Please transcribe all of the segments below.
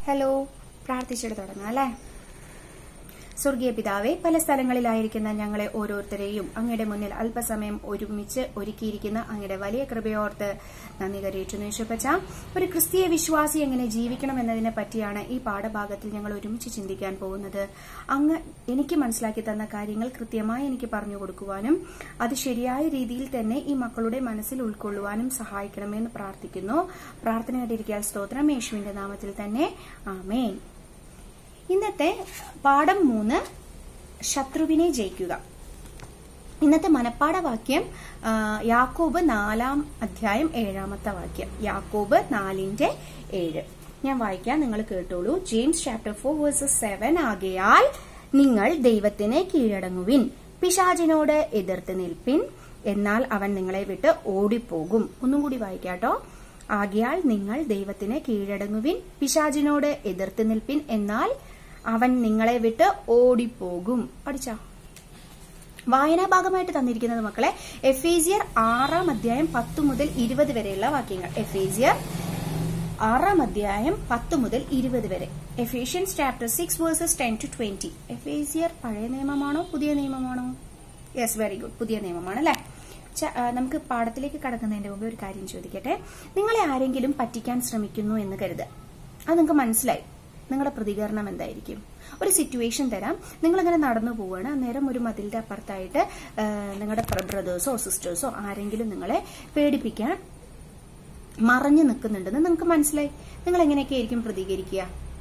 hello പ്രാർത്ഥിച്ചിട്ട് തുടങ്ങാം അല്ലേ സ്വർഗീയ പിതാവെ പല സ്ഥലങ്ങളിലായിരിക്കുന്ന ഞങ്ങളെ ഓരോരുത്തരെയും അങ്ങയുടെ മുന്നിൽ അല്പസമയം ഒരുമിച്ച് ഒരുക്കിയിരിക്കുന്ന അങ്ങയുടെ വലിയ കൃപയോർത്ത് നന്ദി കരയിച്ചു യേശുപ്പച്ച ഒരു ക്രിസ്തീയ വിശ്വാസി എങ്ങനെ ജീവിക്കണം എന്നതിനെ പറ്റിയാണ് ഈ പാഠഭാഗത്തിൽ ഞങ്ങൾ ഒരുമിച്ച് ചിന്തിക്കാൻ പോകുന്നത് അങ്ങ് എനിക്ക് മനസ്സിലാക്കി തന്ന കാര്യങ്ങൾ കൃത്യമായി എനിക്ക് പറഞ്ഞു കൊടുക്കുവാനും അത് ശരിയായ രീതിയിൽ തന്നെ ഈ മക്കളുടെ മനസ്സിൽ ഉൾക്കൊള്ളുവാനും സഹായിക്കണമെന്ന് പ്രാർത്ഥിക്കുന്നു പ്രാർത്ഥനയായിട്ടിരിക്കാൻ സ്തോത്രം യേശുവിന്റെ നാമത്തിൽ തന്നെ ആമേൻ ഇന്നത്തെ പാഠം മൂന്ന് ശത്രുവിനെ ജയിക്കുക ഇന്നത്തെ മനപ്പാഠവാക്യം ആ, യാക്കോബ് നാലാം അധ്യായം ഏഴാമത്തെ വാക്യം യാക്കോബ് നാലിന്റെ ഏഴ് ഞാൻ വായിക്കാം നിങ്ങൾ കേട്ടോളൂ James chapter four verses seven ആകയാൽ നിങ്ങൾ ദൈവത്തിന് കീഴടങ്ങുവിൻ പിശാചിനോട് എതിർത്ത് നിൽപ്പിൻ എന്നാൽ അവൻ നിങ്ങളെ വിട്ട് ഓടിപ്പോകും ഒന്നും കൂടി വായിക്കാട്ടോ ആകയാൽ നിങ്ങൾ ദൈവത്തിന് കീഴടങ്ങുവിൻ പിശാചിനോട് എതിർത്ത് നിൽപ്പിൻ എന്നാൽ അവൻ നിങ്ങളെ വിട്ട് ഓടിപ്പോകും പഠിച്ചോ വായനാ ഭാഗമായിട്ട് തന്നിരിക്കുന്നത് മക്കളെ എഫേസിയർ ആറാം അധ്യായം പത്ത് മുതൽ ഇരുപത് വരെയുള്ള വാക്യങ്ങൾ എഫേസിയർ ആറാം അധ്യായം പത്ത് മുതൽ ഇരുപത് വരെ Ephesians chapter six verses ten to twenty എഫേസിയർ പഴയ നിയമമാണോ പുതിയ നിയമമാണോ യെസ് വെരി ഗുഡ് പുതിയ നിയമമാണ് അല്ലെ ച- ആ, നമുക്ക് പാഠത്തിലേക്ക് കടക്കുന്നതിന്റെ മുമ്പ് ഒരു കാര്യം ചോദിക്കട്ടെ നിങ്ങളെ ആരെങ്കിലും പറ്റിക്കാൻ ശ്രമിക്കുന്നു എന്ന് കരുതുക അത് നിങ്ങൾക്ക് മനസ്സിലായി നിങ്ങളുടെ പ്രതികരണം എന്തായിരിക്കും ഒരു സിറ്റുവേഷൻ തരാം നിങ്ങൾ അങ്ങനെ നടന്നു പോവുകയാണ് അന്നേരം ഒരു മതിലിന്റെ അപ്പുറത്തായിട്ട് ആ, നിങ്ങളുടെ ബ്രദേഴ്സോ സിസ്റ്റേഴ്സോ ആരെങ്കിലും നിങ്ങളെ പേടിപ്പിക്കാൻ മറഞ്ഞു നിൽക്കുന്നുണ്ടെന്ന് നിങ്ങൾക്ക് മനസ്സിലായി നിങ്ങൾ എങ്ങനെയൊക്കെ ആയിരിക്കും പ്രതികരിക്കുക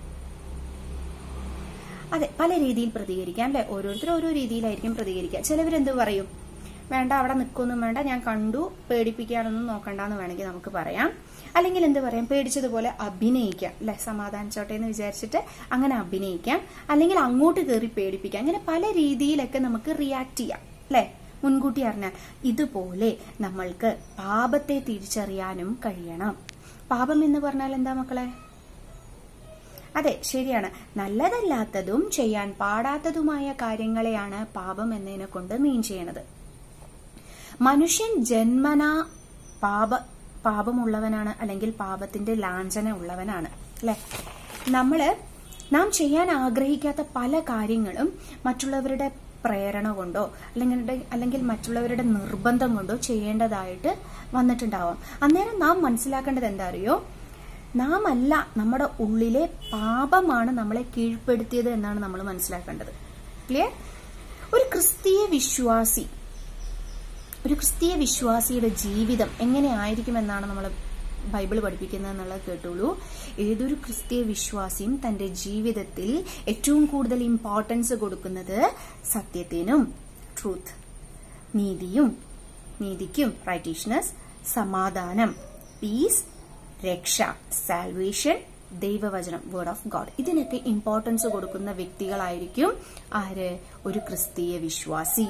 അതെ പല രീതിയിൽ പ്രതികരിക്കാം അല്ലെ ഓരോരുത്തരും ഓരോ രീതിയിലായിരിക്കും പ്രതികരിക്കുക ചിലവരെന്ത് പറയും വേണ്ട അവിടെ നിൽക്കൊന്നും വേണ്ട ഞാൻ കണ്ടു പേടിപ്പിക്കാനൊന്നും നോക്കണ്ടെന്ന് വേണമെങ്കിൽ നമുക്ക് പറയാം അല്ലെങ്കിൽ എന്ത് പറയാം പേടിച്ചതുപോലെ അഭിനയിക്കാം അല്ലെ സമാധാനിച്ചോട്ടെ എന്ന് വിചാരിച്ചിട്ട് അങ്ങനെ അഭിനയിക്കാം അല്ലെങ്കിൽ അങ്ങോട്ട് കയറി പേടിപ്പിക്കാം അങ്ങനെ പല രീതിയിലൊക്കെ നമുക്ക് റിയാക്ട് ചെയ്യാം അല്ലെ മുൻകൂട്ടി അറിഞ്ഞാൽ ഇതുപോലെ നമ്മൾക്ക് പാപത്തെ തിരിച്ചറിയാനും കഴിയണം പാപം എന്ന് പറഞ്ഞാൽ എന്താ മക്കളെ അതെ ശരിയാണ് നല്ലതല്ലാത്തതും ചെയ്യാൻ പാടാത്തതുമായ കാര്യങ്ങളെയാണ് പാപം എന്നതിനെ കൊണ്ട് മീൻ ചെയ്യണത് മനുഷ്യൻ ജന്മനാ പാപ പാപമുള്ളവനാണ് അല്ലെങ്കിൽ പാപത്തിന്റെ ലാഞ്ചന ഉള്ളവനാണ് അല്ലെ നമ്മള് നാം ചെയ്യാൻ ആഗ്രഹിക്കാത്ത പല കാര്യങ്ങളും മറ്റുള്ളവരുടെ പ്രേരണ കൊണ്ടോ അല്ലെങ്കിൽ അല്ലെങ്കിൽ മറ്റുള്ളവരുടെ നിർബന്ധം കൊണ്ടോ ചെയ്യേണ്ടതായിട്ട് വന്നിട്ടുണ്ടാവാം അന്നേരം നാം മനസ്സിലാക്കേണ്ടത് എന്താ അറിയോ നാം അല്ല നമ്മുടെ ഉള്ളിലെ പാപമാണ് നമ്മളെ കീഴ്പ്പെടുത്തിയത് എന്നാണ് നമ്മൾ മനസ്സിലാക്കേണ്ടത് ക്ലിയർ ഒരു ക്രിസ്തീയ വിശ്വാസി ഒരു ക്രിസ്തീയ വിശ്വാസിയുടെ ജീവിതം എങ്ങനെയായിരിക്കുമെന്നാണ് നമ്മൾ ബൈബിൾ പഠിപ്പിക്കുന്നത് എന്നുള്ളത് കേട്ടോളൂ ഏതൊരു ക്രിസ്തീയ വിശ്വാസിയും തന്റെ ജീവിതത്തിൽ ഏറ്റവും കൂടുതൽ ഇമ്പോർട്ടൻസ് കൊടുക്കുന്നത് സത്യത്തിനും ട്രൂത്ത് നീതിയും നീതിക്കും റൈറ്റീഷ്നസ് സമാധാനം പീസ് രക്ഷ സാൽവേഷൻ ദൈവവചനം വേർഡ് ഓഫ് ഗോഡ് ഇതിനൊക്കെ ഇമ്പോർട്ടൻസ് കൊടുക്കുന്ന വ്യക്തികളായിരിക്കും ആര് ഒരു ക്രിസ്തീയ വിശ്വാസി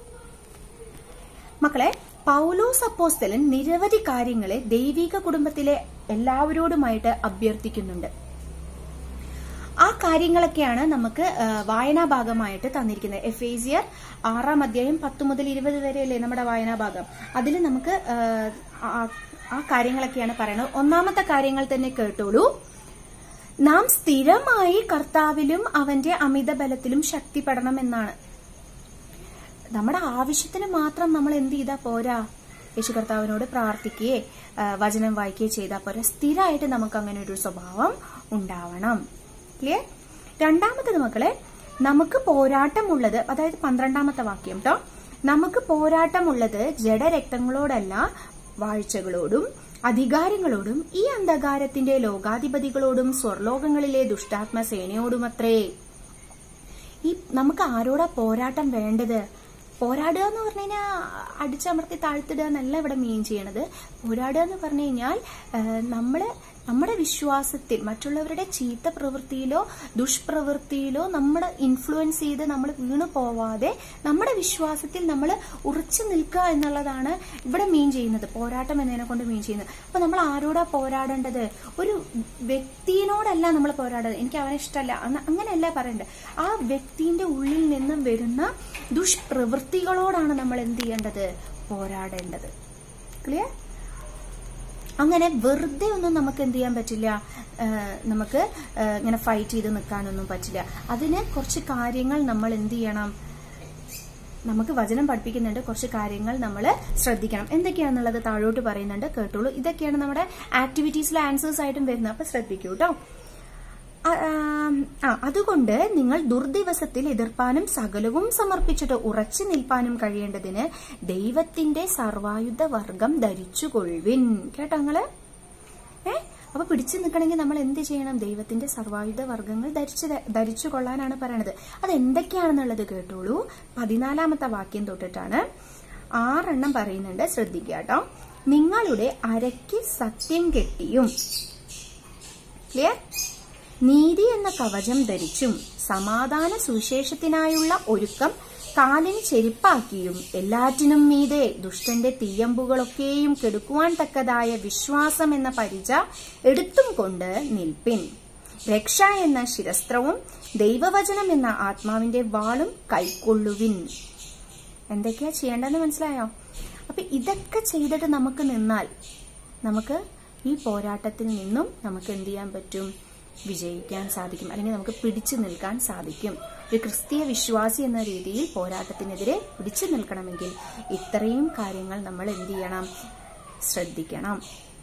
മക്കളെ പൗലോസ് അപ്പോസ്തലൻ നിരവധി കാര്യങ്ങളെ ദൈവിക കുടുംബത്തിലെ എല്ലാവരോടുമായിട്ട് അഭ്യർത്ഥിക്കുന്നുണ്ട് ആ കാര്യങ്ങളൊക്കെയാണ് നമുക്ക് ആ, വായനാ ഭാഗമായിട്ട് തന്നിരിക്കുന്നത് എഫേസിയർ ആറാം അധ്യായം പത്ത് മുതൽ ഇരുപത് വരെയല്ലേ നമ്മുടെ വായനാ ഭാഗം അതിൽ നമുക്ക് ആ, ആ- ആ കാര്യങ്ങളൊക്കെയാണ് പറയുന്നത് ഒന്നാമത്തെ കാര്യങ്ങൾ തന്നെ കേട്ടോളൂ നാം സ്ഥിരമായി കർത്താവിലും അവന്റെ അമിത ബലത്തിലും ശക്തിപ്പെടണം എന്നാണ് നമ്മുടെ ആവശ്യത്തിന് മാത്രം നമ്മൾ എന്ത് ചെയ്താൽ പോരാ യേശു കർത്താവിനോട് പ്രാർത്ഥിക്കുകയെ ആ, വചനം വായിക്കുകയോ ചെയ്താൽ പോരാ സ്ഥിരമായിട്ട് നമുക്ക് അങ്ങനെ ഒരു സ്വഭാവം ഉണ്ടാവണം ക്ലിയർ രണ്ടാമത്തത് മക്കളെ നമുക്ക് പോരാട്ടമുള്ളത് അതായത് പന്ത്രണ്ടാമത്തെ വാക്യം കേട്ടോ നമുക്ക് പോരാട്ടമുള്ളത് ജഡരക്തങ്ങളോടല്ല വാഴ്ചകളോടും അധികാരങ്ങളോടും ഈ അന്ധകാരത്തിന്റെ ലോകാധിപതികളോടും സ്വർലോകങ്ങളിലെ ദുഷ്ടാത്മ സേനയോടുമത്രേ ഈ നമുക്ക് ആരോടാ പോരാട്ടം വേണ്ടത് പോരാടുക എന്ന് പറഞ്ഞു കഴിഞ്ഞാൽ അടിച്ചമർത്തി താഴ്ത്തിടുക എന്നല്ല ഇവിടെ മീൻ ചെയ്യണത് പോരാടുക എന്ന് പറഞ്ഞു കഴിഞ്ഞാൽ നമ്മള് നമ്മുടെ വിശ്വാസത്തിൽ മറ്റുള്ളവരുടെ ചീത്ത പ്രവൃത്തിയിലോ ദുഷ്പ്രവൃത്തിയിലോ നമ്മുടെ ഇൻഫ്ലുവൻസ് ചെയ്ത് നമ്മൾ വീണു പോവാതെ നമ്മുടെ വിശ്വാസത്തിൽ നമ്മൾ ഉറച്ചു നിൽക്കുക എന്നുള്ളതാണ് ഇവിടെ മീൻ ചെയ്യുന്നത് പോരാട്ടം എന്നതിനെ കൊണ്ട് മീൻ ചെയ്യുന്നത് അപ്പൊ നമ്മൾ ആരോടാ പോരാടേണ്ടത് ഒരു വ്യക്തിയോടല്ല നമ്മൾ പോരാടേണ്ടത് എനിക്ക് അവനെ ഇഷ്ടമല്ല അന്ന- അങ്ങനെയല്ല പറയേണ്ടത് ആ വ്യക്തിന്റെ ഉള്ളിൽ നിന്നും വരുന്ന ദുഷ്പ്രവൃത്തികളോടാണ് നമ്മൾ എന്ത് ചെയ്യേണ്ടത് പോരാടേണ്ടത് ക്ലിയർ അങ്ങനെ വെറുതെ ഒന്നും നമുക്ക് എന്ത് ചെയ്യാൻ പറ്റില്ല ആ, നമുക്ക് ആ, ഇങ്ങനെ ഫൈറ്റ് ചെയ്ത് നിൽക്കാനൊന്നും പറ്റില്ല അതിന് കുറച്ച് കാര്യങ്ങൾ നമ്മൾ എന്ത് ചെയ്യണം നമുക്ക് വചനം പഠിപ്പിക്കുന്നുണ്ട് കുറച്ച് കാര്യങ്ങൾ നമ്മൾ ശ്രദ്ധിക്കണം എന്തൊക്കെയാണെന്നുള്ളത് താഴോട്ട് പറയുന്നുണ്ട് കേട്ടോളൂ ഇതൊക്കെയാണ് നമ്മുടെ ആക്ടിവിറ്റീസിലെ ആൻസേഴ്സ് ആയിട്ടും വരുന്നത് അപ്പൊ ശ്രദ്ധിക്കൂ കേട്ടോ ആ, ആ അതുകൊണ്ട് നിങ്ങൾ ദുർദിവസത്തിൽ എതിർപ്പാനും സകലവും സമർപ്പിച്ചിട്ട് ഉറച്ചു നിൽപ്പാനും കഴിയേണ്ടതിന് ദൈവത്തിന്റെ സർവായുധ വർഗം ധരിച്ചുകൊള്ളുവിൻ കേട്ടോ നിങ്ങള് ഏ അപ്പൊ പിടിച്ചു നിൽക്കണമെങ്കിൽ നമ്മൾ എന്ത് ചെയ്യണം ദൈവത്തിന്റെ സർവായുധ വർഗങ്ങൾ ധരിച്ചു ധരിച്ചു കൊള്ളാനാണ് പറയണത് അത് എന്തൊക്കെയാണെന്നുള്ളത് കേട്ടോളൂ പതിനാലാമത്തെ വാക്യം തൊട്ടിട്ടാണ് ആറെണ്ണം പറയുന്നുണ്ട് ശ്രദ്ധിക്കുക കേട്ടോ നിങ്ങളുടെ അരയ്ക്ക് സത്യം കെട്ടിയും ക്ലിയർ നീതി എന്ന കവചം ധരിച്ചും സമാധാന സുവിശേഷത്തിനായുള്ള ഒരുക്കം കാലിന് ചെരുപ്പാക്കിയും എല്ലാറ്റിനും മീതെ ദുഷ്ടന്റെ തീയമ്പുകളൊക്കെയും കെടുക്കുവാൻ തക്കതായ വിശ്വാസം എന്ന പരിച എടുത്തും കൊണ്ട് നിൽപ്പിൻ രക്ഷ എന്ന ശിരസ്ത്രവും ദൈവവചനം എന്ന ആത്മാവിന്റെ വാളും കൈക്കൊള്ളുവിൻ എന്തൊക്കെയാ ചെയ്യേണ്ടതെന്ന് മനസ്സിലായോ അപ്പൊ ഇതൊക്കെ ചെയ്തിട്ട് നമുക്ക് നിന്നാൽ നമുക്ക് ഈ പോരാട്ടത്തിൽ നിന്നും നമുക്ക് എന്ത് ചെയ്യാൻ പറ്റും വിജയിക്കാൻ സാധിക്കും അല്ലെങ്കിൽ നമുക്ക് പിടിച്ചു നിൽക്കാൻ സാധിക്കും ഒരു ക്രിസ്തീയ വിശ്വാസി എന്ന രീതിയിൽ പോരാട്ടത്തിനെതിരെ പിടിച്ചു നിൽക്കണമെങ്കിൽ ഇത്രയും കാര്യങ്ങൾ നമ്മൾ എന്ത് ചെയ്യണം ശ്രദ്ധിക്കണം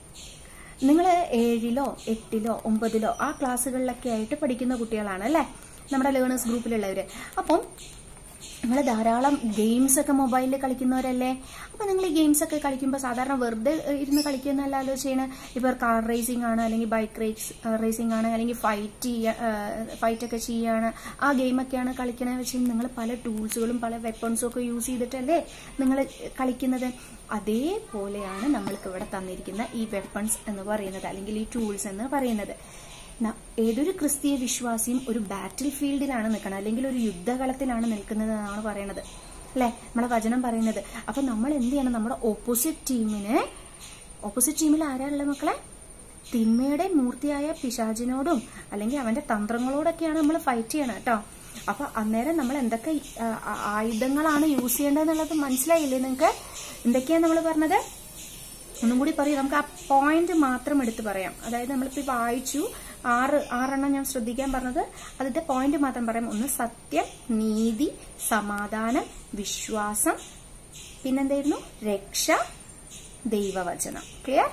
നിങ്ങൾ ഏഴിലോ എട്ടിലോ ഒമ്പതിലോ ആ ക്ലാസ്സുകളിലൊക്കെ ആയിട്ട് പഠിക്കുന്ന കുട്ടികളാണ് അല്ലേ നമ്മുടെ ലേണേഴ്സ് ഗ്രൂപ്പിലുള്ളവര് അപ്പം നിങ്ങൾ ധാരാളം ഗെയിംസ് ഒക്കെ മൊബൈലിൽ കളിക്കുന്നവരല്ലേ അപ്പൊ നിങ്ങൾ ഈ ഗെയിംസ് ഒക്കെ കളിക്കുമ്പോൾ സാധാരണ വെറുതെ ഏഹ്, ഇരുന്ന് കളിക്കുന്നല്ലോ ചെയ്യണ ഇപ്പൊ കാർ റേസിംഗ് ആണ് അല്ലെങ്കിൽ ബൈക്ക് റേസ് റേസിംഗ് ആണ് അല്ലെങ്കിൽ ഫൈറ്റ് ചെയ്യ ഫൈറ്റ് ഒക്കെ ചെയ്യാണ് ആ ഗെയിമൊക്കെയാണ് കളിക്കണത് വെച്ച് നിങ്ങൾ പല ടൂൾസുകളും പല വെപ്പൺസും ഒക്കെ യൂസ് ചെയ്തിട്ടല്ലേ നിങ്ങൾ കളിക്കുന്നത് അതേപോലെയാണ് നമ്മൾക്ക് ഇവിടെ തന്നിരിക്കുന്ന ഈ വെപ്പൺസ് എന്ന് പറയുന്നത് അല്ലെങ്കിൽ ഈ ടൂൾസ് എന്ന് പറയുന്നത് ന- ഏതൊരു ക്രിസ്തീയ വിശ്വാസിയും ഒരു ബാറ്റിൽ ഫീൽഡിലാണ് നിൽക്കുന്നത് അല്ലെങ്കിൽ ഒരു യുദ്ധകളത്തിലാണ് നിൽക്കുന്നത് എന്നാണ് പറയുന്നത് അല്ലെ നമ്മളെ വചനം പറയുന്നത് അപ്പൊ നമ്മൾ എന്ത് ചെയ്യണം നമ്മുടെ ഓപ്പോസിറ്റ് ടീമിന് ഓപ്പോസിറ്റ് ടീമിൽ ആരാളുള്ള മക്കളെ തിന്മയുടെ മൂർത്തിയായ പിശാചിനോടും അല്ലെങ്കിൽ അവന്റെ തന്ത്രങ്ങളോടൊക്കെയാണ് നമ്മൾ ഫൈറ്റ് ചെയ്യണം കേട്ടോ അപ്പൊ അന്നേരം നമ്മൾ എന്തൊക്കെ ആ, ആ, ആയുധങ്ങളാണ് യൂസ് ചെയ്യേണ്ടതെന്നുള്ളത് മനസ്സിലായില്ലേ നിങ്ങൾക്ക് എന്തൊക്കെയാ നമ്മൾ പറഞ്ഞത് ഒന്നും കൂടി പറയും നമുക്ക് ആ പോയിന്റ് മാത്രം എടുത്ത് പറയാം അതായത് നമ്മളിപ്പോ ഈ വായിച്ചു ആറ് ആറെണ്ണം ഞാൻ ശ്രദ്ധിക്കാൻ പറഞ്ഞത് അതിന്റെ പോയിന്റ് മാത്രം പറയാം ഒന്ന് സത്യം നീതി സമാധാനം വിശ്വാസം പിന്നെന്തായിരുന്നു രക്ഷ ദൈവവചനം ക്ലിയർ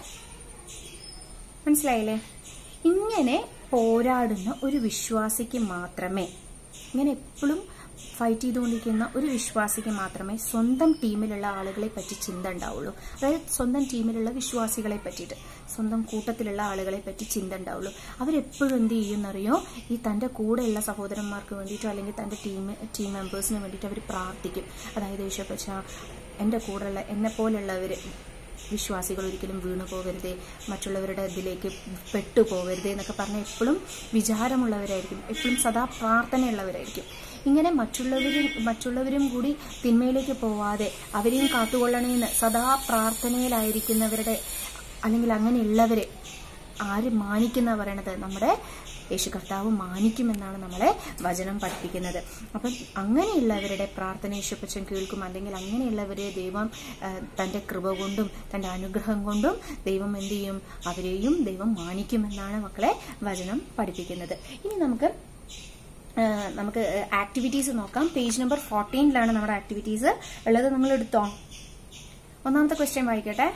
മനസ്സിലായില്ലേ ഇങ്ങനെ പോരാടുന്ന ഒരു വിശ്വാസിക്ക് മാത്രമേ ഇങ്ങനെ എപ്പോഴും ഫൈറ്റ് ചെയ്തുകൊണ്ടിരിക്കുന്ന ഒരു വിശ്വാസിക്ക് മാത്രമേ സ്വന്തം ടീമിലുള്ള ആളുകളെ പറ്റി ചിന്ത ഉണ്ടാവുള്ളൂ അതായത് സ്വന്തം ടീമിലുള്ള വിശ്വാസികളെ പറ്റിയിട്ട് സ്വന്തം കൂട്ടത്തിലുള്ള ആളുകളെ പറ്റി ചിന്ത ഉണ്ടാവുള്ളൂ അവരെപ്പോഴും എന്ത് ചെയ്യുമെന്നറിയോ ഈ തൻ്റെ കൂടെയുള്ള സഹോദരന്മാർക്ക് വേണ്ടിയിട്ടോ അല്ലെങ്കിൽ തൻ്റെ ടീം ടീം മെമ്പേഴ്സിന് വേണ്ടിയിട്ട് അവർ പ്രാർത്ഥിക്കും അതായത് ഈശോപ്പച്ച എൻ്റെ കൂടെയുള്ള എന്നെ പോലുള്ളവർ വിശ്വാസികൾ ഒരിക്കലും വീണു പോകരുതേ മറ്റുള്ളവരുടെ ഇതിലേക്ക് പെട്ടു പോകരുതേ എന്നൊക്കെ പറഞ്ഞ് എപ്പോഴും വിചാരമുള്ളവരായിരിക്കും എപ്പോഴും സദാ പ്രാർത്ഥനയുള്ളവരായിരിക്കും ഇങ്ങനെ മറ്റുള്ളവരും മറ്റുള്ളവരും കൂടി തിന്മയിലേക്ക് പോവാതെ അവരെയും കാത്തുകൊള്ളണേന്ന് സദാ പ്രാർത്ഥനയിലായിരിക്കുന്നവരുടെ അല്ലെങ്കിൽ അങ്ങനെയുള്ളവരെ ആര് മാനിക്കുന്ന പറയണത് നമ്മുടെ യേശു കർത്താവ് മാനിക്കുമെന്നാണ് നമ്മളെ വചനം പഠിപ്പിക്കുന്നത് അപ്പം അങ്ങനെയുള്ളവരുടെ പ്രാർത്ഥന യേശുപ്പച്ചൻ കേൾക്കും അല്ലെങ്കിൽ അങ്ങനെയുള്ളവരെ ദൈവം ആ, തന്റെ കൃപ കൊണ്ടും തന്റെ അനുഗ്രഹം കൊണ്ടും ദൈവം എന്ത് ചെയ്യും അവരെയും ദൈവം മാനിക്കുമെന്നാണ് മക്കളെ വചനം പഠിപ്പിക്കുന്നത് ഇനി നമുക്ക് ആ, നമുക്ക് ആക്ടിവിറ്റീസ് നോക്കാം പേജ് നമ്പർ ഫോർട്ടീനിലാണ് നമ്മുടെ ആക്ടിവിറ്റീസ് ഉള്ളത് നിങ്ങൾ എടുത്തോ ഒന്നാമത്തെ ക്വസ്റ്റ്യൻ വായിക്കട്ടെ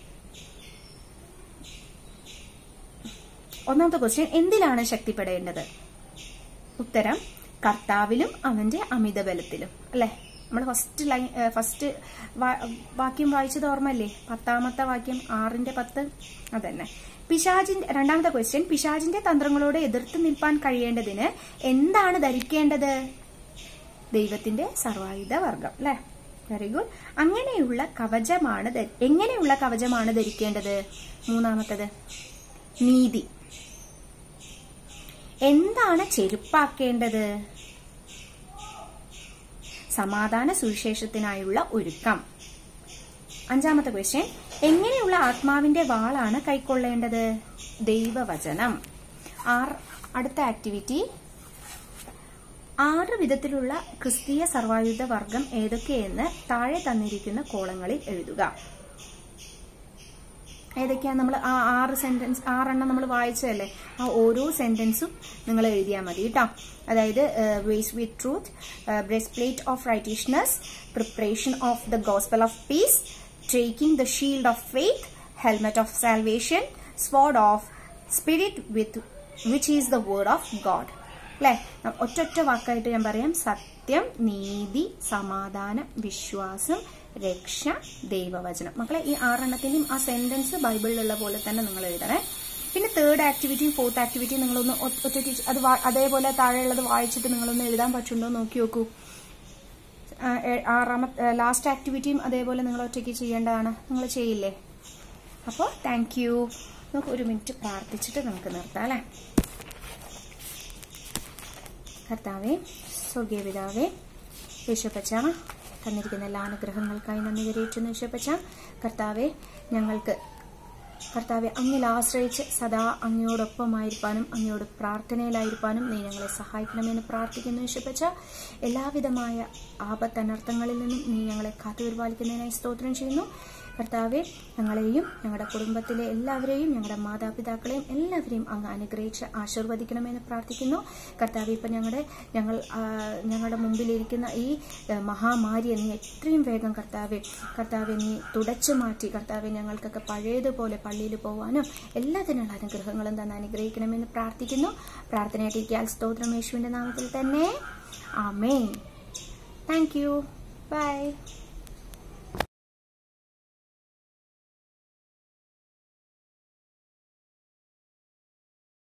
ഒന്നാമത്തെ ക്വസ്റ്റ്യൻ എന്തിലാണ് ശക്തിപ്പെടേണ്ടത് ഉത്തരം കർത്താവിലും അവന്റെ അമിത ബലത്തിലും അല്ലെ നമ്മൾ ഫസ്റ്റ് ലൈൻ ഫസ്റ്റ് വാക്യം വായിച്ചത് ഓർമ്മല്ലേ പത്താമത്തെ വാക്യം ആറിന്റെ പത്ത് അതന്നെ പിശാജിന്റെ രണ്ടാമത്തെ ക്വസ്റ്റ്യൻ പിശാജിന്റെ തന്ത്രങ്ങളോട് എതിർത്ത് നിൽപ്പാൻ കഴിയേണ്ടതിന് എന്താണ് ധരിക്കേണ്ടത് ദൈവത്തിന്റെ സർവായുധ വർഗം അല്ലെ വെരി ഗുഡ് അങ്ങനെയുള്ള കവചമാണ് ധ- എങ്ങനെയുള്ള കവചമാണ് ധരിക്കേണ്ടത് മൂന്നാമത്തത് നീതി എന്താണ് ചെരുപ്പാക്കേണ്ടത് സമാധാന സുവിശേഷത്തിനായുള്ള ഒരുക്കം അഞ്ചാമത്തെ ക്വസ്റ്റ്യൻ എങ്ങനെയുള്ള ആത്മാവിന്റെ വാളാണ് കൈക്കൊള്ളേണ്ടത് ദൈവവചനം ആർ അടുത്ത ആക്ടിവിറ്റി ആറ് വിധത്തിലുള്ള ക്രിസ്തീയ സർവായുധ വർഗം ഏതൊക്കെയെന്ന് താഴെ തന്നിരിക്കുന്ന കോളങ്ങളിൽ എഴുതുക ഏതൊക്കെയാണ് നമ്മൾ ആ ആറ് സെന്റൻസ് ആറെണ്ണം നമ്മൾ വായിച്ചതല്ലേ ആ ഓരോ സെന്റൻസും നിങ്ങൾ എഴുതിയാൽ മതി കേട്ടോ അതായത് waist with truth breastplate of righteousness preparation of the gospel of peace taking the shield of faith helmet of salvation sword of spirit with which is the word of God അല്ലെ ഒറ്റൊറ്റ വാക്കായിട്ട് ഞാൻ പറയാം സത്യം നീതി സമാധാനം വിശ്വാസം രക്ഷ ദൈവവചനം മക്കളെ ഈ ആറെണ്ണത്തിന്റെയും ആ സെന്റൻസ് ബൈബിളിലുള്ള പോലെ തന്നെ നിങ്ങൾ എഴുതണേ പിന്നെ തേർഡ് ആക്ടിവിറ്റിയും ഫോർത്ത് ആക്ടിവിറ്റിയും നിങ്ങളൊന്ന് ഒ- ഒറ്റ അത് വാ- അതേപോലെ താഴെയുള്ളത് വായിച്ചിട്ട് നിങ്ങളൊന്ന് എഴുതാൻ പറ്റുണ്ടോ എന്ന് നോക്കി നോക്കൂ ആ, ഏ- ആറാമത്തെ ലാസ്റ്റ് ആക്ടിവിറ്റിയും അതേപോലെ നിങ്ങൾ ഒറ്റയ്ക്ക് ചെയ്യേണ്ടതാണ് നിങ്ങൾ ചെയ്യില്ലേ അപ്പോൾ താങ്ക് യു നമുക്ക് ഒരു മിനിറ്റ് പ്രാർത്ഥിച്ചിട്ട് നമുക്ക് നിർത്താം അല്ലേ കർത്താവേ സ്വർഗീയ പിതാവേ യേശുപ്പച്ച തന്നിരിക്കുന്ന എല്ലാ അനുഗ്രഹങ്ങൾക്കായി നന്ദി കരയിറ്റുന്നു യേശുപ്പച്ച കർത്താവെ ഞങ്ങൾക്ക് കർത്താവെ അങ്ങിൽ ആശ്രയിച്ച് സദാ അങ്ങയോടൊപ്പമായിരിക്കാനും അങ്ങയോട് പ്രാർത്ഥനയിലായിരിക്കാനും നീ ഞങ്ങളെ സഹായിക്കണമെന്ന് പ്രാർത്ഥിക്കുന്നു യേശുപ്പച്ച എല്ലാവിധമായ ആപത്തനർത്ഥങ്ങളിൽ നിന്നും നീ ഞങ്ങളെ കാത്തുപരിപാലിക്കുന്നതിനായി സ്തോത്രം ചെയ്യുന്നു കർത്താവെ ഞങ്ങളെയും ഞങ്ങളുടെ കുടുംബത്തിലെ എല്ലാവരെയും ഞങ്ങളുടെ മാതാപിതാക്കളെയും എല്ലാവരെയും അങ്ങ് അനുഗ്രഹിച്ച് ആശീർവദിക്കണമെന്ന് പ്രാർത്ഥിക്കുന്നു കർത്താവെ ഇപ്പം ഞങ്ങളുടെ ഞങ്ങൾ ആ, ഞങ്ങളുടെ മുമ്പിലിരിക്കുന്ന ഈ ആ, മഹാമാരിയെ നീ എത്രയും വേഗം കർത്താവെ കർത്താവെ നീ തുടച്ചു മാറ്റി കർത്താവെ ഞങ്ങൾക്കൊക്കെ പഴയതുപോലെ പള്ളിയിൽ പോകാനും എല്ലാത്തിനുള്ള അനുഗ്രഹങ്ങളും തന്നെ അനുഗ്രഹിക്കണമെന്ന് പ്രാർത്ഥിക്കുന്നു പ്രാർത്ഥനയായിട്ട് ഇരിക്കാൻ സ്തോത്രം യേശുവിൻ്റെ നാമത്തിൽ തന്നെ ആമേ താങ്ക് യു ബൈ